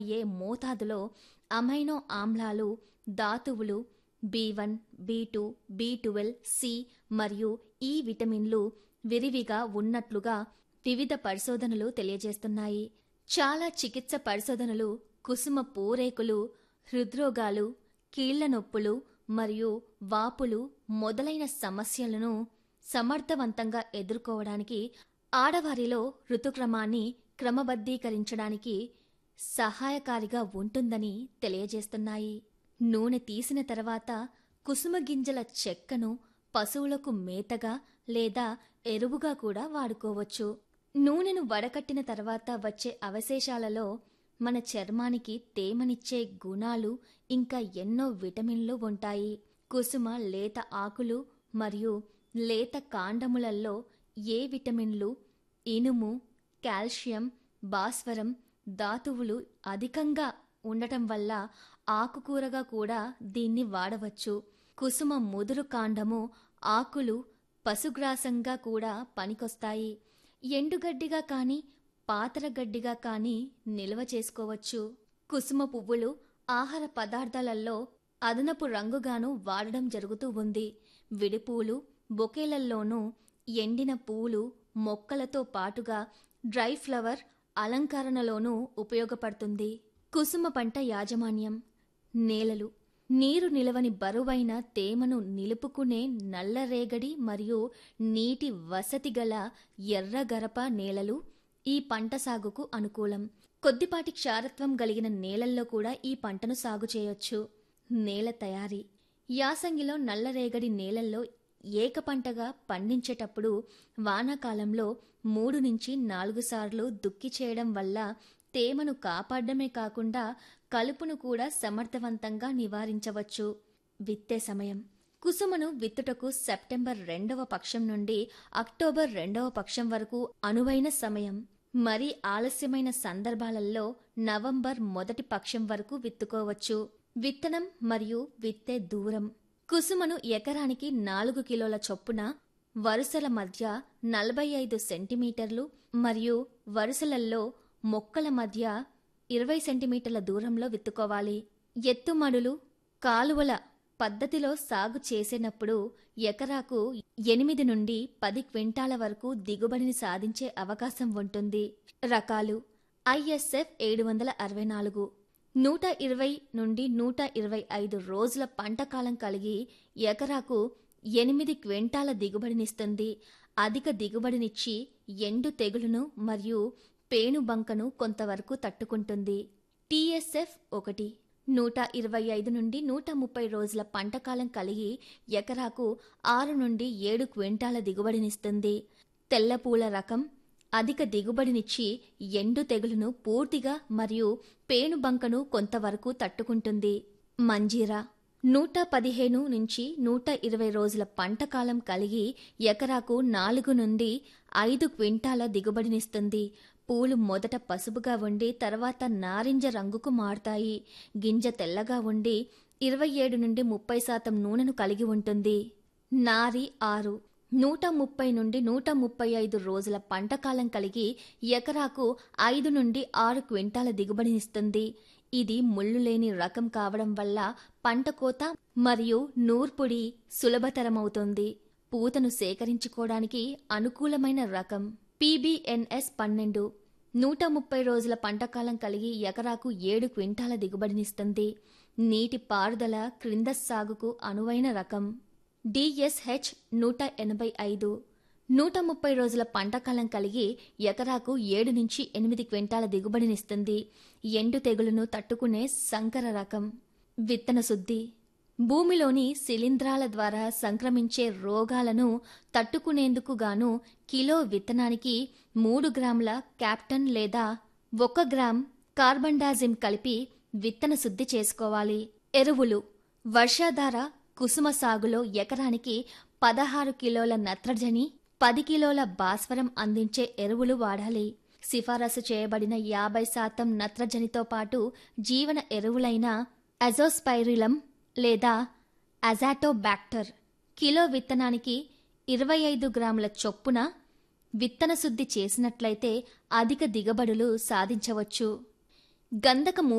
ఏ మోతాదులో అమైనో ఆమ్లాలు ధాతువులు B one B two B twelve C మరియు ఈ విటమిన్లు విరివిగా ఉన్నట్లుగా వివిధ పరిశోధనలు తెలియజేస్తున్నాయి చాలా చికిత్స పరిశోధనలు కుసుమ పూరేకులు హృద్రోగాలు కీళ్ల నొప్పులు మరియు వాపులు మొదలైన సమస్యలను సమర్థవంతంగా ఎదుర్కోవడానికి ఆడవారిలో ఋతుక్రమాన్ని క్రమబద్ధీకరించడానికి సహాయకారిగా ఉంటుందని తెలియజేస్తున్నాయి నూనె తీసిన తర్వాత కుసుమ గింజల చెక్కను పశువులకు మేతగా లేదా ఎరువుగా కూడా వాడుకోవచ్చు నూనెను వడకట్టిన తర్వాత వచ్చే అవశేషాలలో మన చర్మానికి తేమనిచ్చే గుణాలు ఇంకా ఎన్నో విటమిన్లు ఉంటాయి కుసుమ లేత ఆకులు మరియు లేత కాండములలో ఏ విటమిన్లు ఇనుము కాల్షియం భాస్వరం ధాతువులు అధికంగా ఉండటం వల్ల ఆకుకూరగా కూడా దీన్ని వాడవచ్చు కుసుమ ముదురు కాండము ఆకులు పశుగ్రాసంగా కూడా పనికొస్తాయి ఎండుగడ్డిగా కానీ పాతరగడ్డిగా కానీ నిల్వ చేసుకోవచ్చు కుసుమ పువ్వులు ఆహార పదార్థాలలో అదనపు రంగుగాను వాడడం జరుగుతూ ఉంది విడిపూలు బొకేలల్లోనూ ఎండిన పూలు మొక్కలతో పాటుగా డ్రై ఫ్లవర్ అలంకరణలోనూ ఉపయోగపడుతుంది కుసుమ పంట యాజమాన్యం నేలలు నీరు నిలవని బరువైన తేమను నిలుపుకునే నల్లరేగడి మరియు నీటి వసతి గల ఎర్రగరప నేలలు ఈ పంట సాగుకు అనుకూలం కొద్దిపాటి క్షారత్వం కలిగిన నేలల్లో కూడా ఈ పంటను సాగు చేయొచ్చు నేల తయారీ యాసంగిలో నల్లరేగడి నేలల్లో ఏక పంటగా పండించేటప్పుడు వానాకాలంలో మూడు నుంచి నాలుగు సార్లు దుక్కి చేయడం వల్ల తేమను కాపాడమే కాకుండా కలుపును కూడా సమర్థవంతంగా నివారించవచ్చు విత్తే సమయం కుసుమను విత్తుటకు సెప్టెంబర్ రెండవ పక్షం నుండి అక్టోబర్ రెండవ పక్షం వరకు అనువైన సమయం మరి ఆలస్యమైన సందర్భాలలో నవంబర్ మొదటి పక్షం వరకు విత్తుకోవచ్చు విత్తనం మరియు విత్తే దూరం కుసుమను ఎకరానికి నాలుగు కిలోల చొప్పున వరుసల మధ్య నలభై ఐదు సెంటీమీటర్లు మరియు వరుసలల్లో మొక్కల మధ్య ఇరవై సెంటీమీటర్ల దూరంలో విత్తుకోవాలి ఎత్తుమడులు కాలువల పద్ధతిలో సాగు చేసేటప్పుడు ఎకరాకు ఎనిమిది నుండి పది క్వింటాల వరకు దిగుబడిని సాధించే అవకాశం ఉంటుంది రకాలు ఐఎస్ఎఫ్ ఏడు వందల అరవై నాలుగు నూట ఇరవై నుండి నూట ఇరవై ఐదు రోజుల పంటకాలం కలిగి ఎకరాకు ఎనిమిది క్వింటాల దిగుబడినిస్తుంది అధిక దిగుబడినిచ్చి ఎండు తెగులును మరియు పేనుబంకను కొంతవరకు తట్టుకుంటుంది టీఎస్ఎఫ్ ఒకటి నూట ఇరవై ఐదు నుండి నూట ముప్పై రోజుల పంటకాలం కలిగి ఎకరాకు ఆరు నుండి ఏడు క్వింటాల దిగుబడినిస్తుంది తెల్లపూల రకం అధిక దిగుబడినిచ్చి ఎండు తెగులును పూర్తిగా మరియు పేనుబంకను కొంతవరకు తట్టుకుంటుంది మంజీరా నూట పదిహేను నుంచి నూట ఇరవై రోజుల పంటకాలం కలిగి ఎకరాకు నాలుగు నుండి ఐదు క్వింటాల దిగుబడినిస్తుంది పూలు మొదట పసుపుగా ఉండి తర్వాత నారింజ రంగుకు మారుతాయి గింజ తెల్లగా ఉండి ఇరవై ఏడు నుండి ముప్పై శాతం నూనెను కలిగి ఉంటుంది నారి ఆరు నూట ముప్పై నుండి నూట ముప్పై ఐదు రోజుల పంటకాలం కలిగి ఎకరాకు ఐదు నుండి ఆరు క్వింటాల దిగుబడినిస్తుంది ఇది ముళ్ళు లేని రకం కావడం వల్ల పంట కోత మరియు నూర్పుడి సులభతరమవుతుంది పూతను సేకరించుకోవడానికి అనుకూలమైన రకం పీబీఎన్ఎస్ పన్నెండు నూట ముప్పై రోజుల పంటకాలం కలిగి ఎకరాకు ఏడు క్వింటాల దిగుబడినిస్తుంది నీటి పారుదల క్రింద సాగుకు అనువైన రకం డిఎస్హెచ్ నూట ఎనభై ఐదు నూట ముప్పై రోజుల పంటకాలం కలిగి ఎకరాకు ఏడు నుంచి ఎనిమిది క్వింటాల దిగుబడినిస్తుంది ఎండు తెగులును తట్టుకునే సంకర రకం విత్తన శుద్ధి భూమిలోని శిలీంధ్రాల ద్వారా సంక్రమించే రోగాలను తట్టుకునేందుకు గాను కిలో విత్తనానికి మూడు గ్రాముల క్యాప్టన్ లేదా ఒక గ్రామ్ కార్బండాజిమ్ కలిపి విత్తన శుద్ధి చేసుకోవాలి ఎరువులు వర్షాధార కుసుమ సాగులో ఎకరానికి పదహారు కిలోల నత్రజని పది కిలోల భాస్వరం అందించే ఎరువులు వాడాలి సిఫారసు చేయబడిన యాభై శాతం నత్రజనితో పాటు జీవన ఎరువులైన అజోస్పైరిలం లేదా అజాటోబాక్టర్ కిలో విత్తనానికి ఇరవై ఐదు గ్రాముల చొప్పున విత్తన శుద్ధి చేసినట్లయితే అధిక దిగబడులు సాధించవచ్చు గంధక